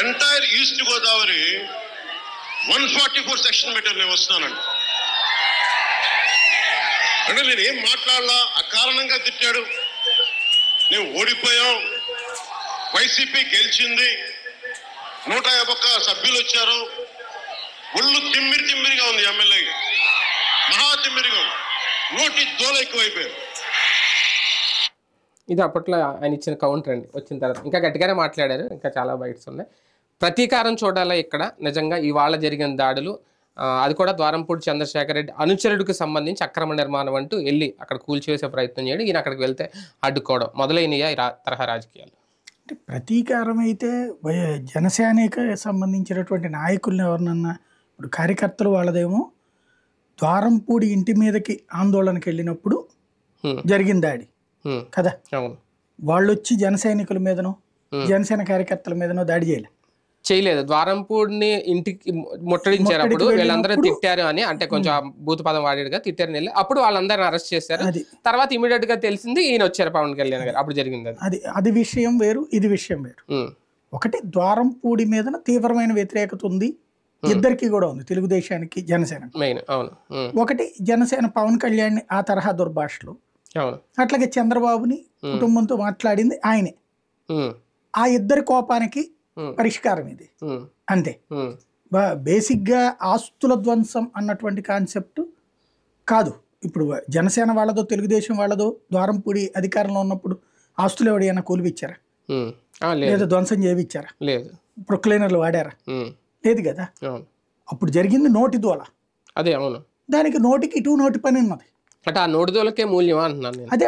Entire east Godavari one forty four section పెట్టారు నేను వస్తున్నానండి అంటే నేను ఏం మాట్లాడలా అకారణంగా తిట్టాడు నేను ఓడిపోయాం వైసీపీ గెలిచింది నూట యాభై ఒక్క సభ్యులు వచ్చారు ఒళ్ళు తిమ్మిరి తిమ్మిరిగా ఉంది ఎమ్మెల్యే మహా తిమ్మిరిగా ఉంది నోటి దోల ఎక్కువైపోయారు ఇది అప్పట్లో ఆయన ఇచ్చిన కౌంటర్ అండి వచ్చిన తర్వాత ఇంకా గట్టిగానే మాట్లాడారు ఇంకా చాలా బయటస్ ఉన్నాయి ప్రతీకారం చూడాలా ఇక్కడ నిజంగా ఇవాళ జరిగిన దాడులు ఆ, అది కూడా ద్వారంపూడి చంద్రశేఖర్ రెడ్డి అనుచరుడికి సంబంధించి అక్రమ నిర్మాణం అంటూ వెళ్ళి అక్కడ కూల్చివేసే ప్రయత్నం చేయడం ఈయన అక్కడికి వెళ్తే అడ్డుకోవడం మొదలైనయా ఈ రా- తరహా రాజకీయాలు అంటే ప్రతీకారం అయితే వై- జనసేనకి సంబంధించినటువంటి నాయకుల్ని ఎవరినన్నా ఇప్పుడు కార్యకర్తలు వాళ్ళదేమో ద్వారంపూడి ఇంటి మీదకి ఆందోళనకి వెళ్ళినప్పుడు హ్మ్, జరిగిన దాడి హ్మ్, కదా అవును వాళ్ళు వచ్చి జన సైనికుల మీదనో Hmm. జనసేన కార్యకర్తల మీదనో దాడి చేయలే చేయలేదు ద్వారంపూడిని ఇంటికి ము- ముట్టడించారు అప్పుడు ముట్టడికి వీళ్ళందరూ వెళ్ళినప్పుడు- తిట్టారు అని అంటే కొంచెం ఆ భూత పదం వాడిగా తిట్టారని వెళ్ళి అప్పుడు వాళ్ళందరిని అరెస్ట్ చేశారు అది తర్వాత ఇమీడియట్ గా తెలిసింది ఈయన వచ్చారు పవన్ కళ్యాణ్ గారు అప్పుడు జరిగింది అది అది అది విషయం వేరు ఇది విషయం వేరు ఉమ్, ఒకటి ద్వారంపూడి మీదన తీవ్రమైన వ్యతిరేకత ఉంది ఇద్దరికి కూడా ఉంది తెలుగుదేశానికి జనసేనకు మెయిన్ అవును ఉమ్, ఒకటి జనసేన పవన్ కళ్యాణ్ ఆ తరహా దుర్భాషలు అవును అట్లాగే చంద్రబాబుని కుటుంబంతో మాట్లాడింది ఆయనే ఉమ్, ఆ ఇద్దరి కోపానికి ఉమ్, పరిష్కారం ఇది ఉమ్, అంతే ఉమ్, బా- బేసిక్గా ఆస్తుల ధ్వంసం అన్నటువంటి కాన్సెప్ట్ కాదు ఇప్పుడు జనసేన వాళ్ళదో తెలుగుదేశం వాళ్ళదో ద్వారంపూడి అధికారంలో ఉన్నప్పుడు ఆస్తులు ఎవడైనా కూలిపిచ్చారా ఉమ్. ఆ, లేదు లేదా ధ్వంసం చేయించారా లేదు ప్రొక్లైనర్లు వాడారా ఉమ్, లేదు కదా అవును అప్పుడు జరిగింది నోటి దోల అదే అవును దానికి నోటికి ఇటు నోటి పని ఉన్నది అంటే ఆ నోటిదోలకే మూల్యం అంటున్నాను నేను అదే